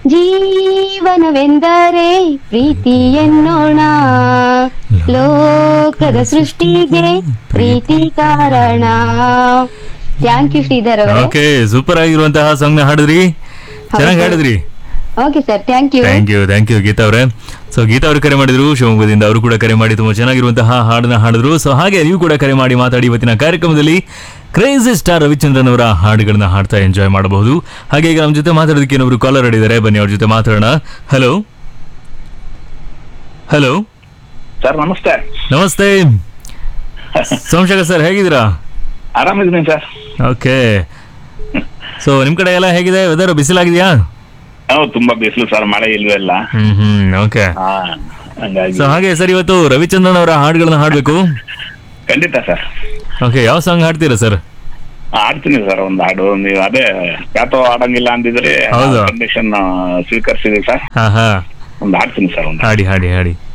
ಜೀವನವೆಂದರೆ ಪ್ರೀತಿ ಎನ್ನೋಣ ಲೋಕದ ಸೃಷ್ಟಿಗೆ ಪ್ರೀತಿ ಕಾರಣ ಥ್ಯಾಂಕ್ ಯು ಶ್ರೀಧರ್ ಅವರೇ ಓಕೆ ಸೂಪರ್ ಆಗಿರುವಂತಹ ಸಾಂಗ್ ನ ಹಾಡಿದ್ರಿ ಚೆನ್ನಾಗಿ ಹಾಡಿದ್ರಿ okay sir thank you thank you thank you Geetha ಅವರೇ ಸೊ ಗೀತಾ ಅವರು ಕರೆ ಮಾಡಿದ್ರು ಶಿವಮೊಗ್ಗದಿಂದ ಅವರು ಕೂಡ ಕರೆ ಮಾಡಿ ತುಂಬಾ ಚೆನ್ನಾಗಿರುವಂತಹ ಹಾಡನ್ನ ಹಾಡಿದ್ರು ಸೊ ಹಾಗೆ ನೀವು ಕೂಡ ಕರೆ ಮಾಡಿ ಮಾತಾಡಿ ಇವತ್ತಿನ ಕಾರ್ಯಕ್ರಮದಲ್ಲಿ ಕ್ರೇಜಿ ಸ್ಟಾರ್ ರವಿಚಂದ್ರನ್ ಅವರ ಹಾಡುಗಳನ್ನ ಹಾಡ್ತಾ ಎಂಜಾಯ್ ಮಾಡಬಹುದು ಹಾಗೆ ಈಗ ನಮ್ಮ ಜೊತೆ ಮಾತಾಡೋದಕ್ಕೆ ಏನೊಬ್ರು ಕಾಲರ್ ಆಡಿದ್ದಾರೆ ಬನ್ನಿ ಅವ್ರ ಜೊತೆ ಮಾತಾಡೋಣ ಹಲೋ ಹಲೋ ಸರ್ ನಮಸ್ತೆ ನಮಸ್ತೆ ಸೋಮಶೇಖರ್ ಸರ್ ಹೇಗಿದ್ದೀರಾ ಆರಾಮಿದ್ದೀನಿ ಸರ್ ಓಕೆ ಸೊ ನಿಮ್ ಕಡೆ ಎಲ್ಲ ಹೇಗಿದೆ ವೆದರ್ ಬಿಸಿಲಾಗಿದೆಯಾ ಹೌದು ತುಂಬಾ ಬಿಸಿಲು ಸರ್ ಮಳೆ ಇಲ್ವೇ ಇಲ್ಲ ಹ್ಮ್ ಹ್ಮ್ ಓಕೆ ಹಾ ಹಂಗಾಗಿ ಸೊ ಹಾಗೆ ಸರ್ ಇವತ್ತು ರವಿಚಂದ್ರನ್ ಅವರ ಹಾಡುಗಳನ್ನ ಹಾಡ್ಬೇಕು ಖಂಡಿತ ಸರ್ ಓಕೆ ಯಾವ ಸಾಂಗ್ ಹಾಡ್ತೀರಾ ಸರ್ ಆಡ್ತೀನಿ ಸರ್ ಒಂದು ಹಾಡು ನೀವು ಅದೇ ಯಾತೋ ಆಡಂಗಿಲ್ಲ ಅಂದಿದ್ರೆ ಹೌದು. ಕಂಡೀಷನ್ ಸ್ವೀಕರಿಸಿದ್ವಿ ಸರ್ ಹಾ ಹಾ ಒಂದು ಆಡ್ತೀನಿ ಸರ್ ಒಂದು ಹಾಡಿ ಹಾಡಿ ಹಾಡಿ